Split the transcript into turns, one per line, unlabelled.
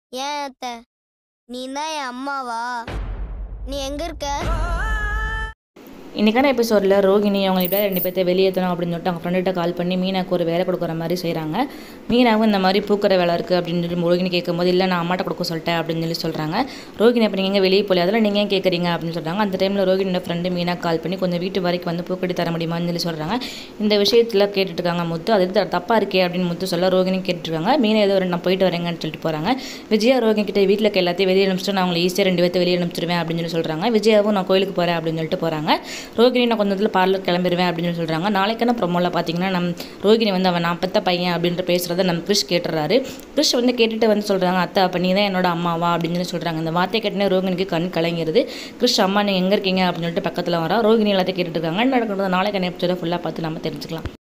ஏன் அத்தை நீ தான் என் அம்மாவா நீ எங்க இருக்க
இன்றைக்கான எபிசோடில் ரோகிணி அவங்க எப்படியா ரெண்டு பேர்த்த வெளியேற்றணும் அப்படின்னு சொல்லிட்டு அவங்க ஃப்ரெண்டுகிட்ட கால் பண்ணி மீனாக்கு ஒரு வேலை கொடுக்குற மாதிரி செய்கிறாங்க மீனாவும் இந்த மாதிரி பூக்கிற வேலை இருக்குது அப்படின்னு சொல்லி ரோகிணி கேட்கும்போது இல்லை நான் அம்மாட்ட கொடுக்க சொல்லிட்டேன் அப்படின்னு சொல்லி சொல்கிறாங்க ரோகிணி அப்போ நீங்கள் வெளியே போல அதில் நீங்கள் ஏன் கேட்குறீங்க அப்படின்னு சொல்கிறாங்க அந்த டைமில் ரோகிணியோட ஃப்ரெண்டு மீனா கால் பண்ணி கொஞ்சம் வீட்டு வரைக்கும் வந்து பூக்கட்டி தர முடியுமான்னு சொல்லி சொல்கிறாங்க இந்த விஷயத்தில் கேட்டுட்டு இருக்காங்க முத்து அது த- தப்பா இருக்கே அப்படின்னு முத்து சொல்ல ரோகிணி கேட்டுருக்காங்க மீனா ஏதோ ஒரு நான் போயிட்டு வரேங்கன்னு சொல்லிட்டு போகிறாங்க விஜயா ரோகிணி கிட்ட வீட்டில் இருக்க எல்லாத்தையும் வெளியே அனுப்பிச்சிட்டு நான் அவங்களை ஈஸியாக ரெண்டு பேர்த்த வெளியே அனுப்பிச்சிருவேன் அப்படின்னு சொல்லி சொல்கிறாங்க விஜயாவும் நான் கோயிலுக்கு போகிறேன் அப்படின்னு சொல்லிட்டு போகிறாங்க ரோகிணி நான் கொஞ்சம் நேரத்தில் பார்லர் கிளம்பிடுவேன் அப்படின்னு சொல்லி சொல்கிறாங்க நாளைக்கான ப்ரொமோவில் பார்த்தீங்கன்னா நம் ரோகிணி வந்து அவன் நான் பெத்த பையன் அப்படின்ற பேசுகிறத நம்ம கிறிஷ் கேட்டுறாரு கிறிஷ் வந்து கேட்டுட்டு வந்து சொல்கிறாங்க அத்தை அப்போ நீ தான் என்னோட அம்மாவா அப்படின்னு சொல்லி சொல்கிறாங்க இந்த வார்த்தை கேட்டனே ரோகிணிக்கு கண் கலங்கிருது கிறிஷ் அம்மா நீங்கள் எங்கே இருக்கீங்க அப்படின்னு சொல்லிட்டு பக்கத்தில் வரா ரோகிணி எல்லாத்தையும் கேட்டுட்டு இருக்காங்க என்ன நடக்கிறது நாளைக்கான எபிசோட ஃபுல்லாக பார்த்து நம்ம தெரிஞ்சுக்கலாம்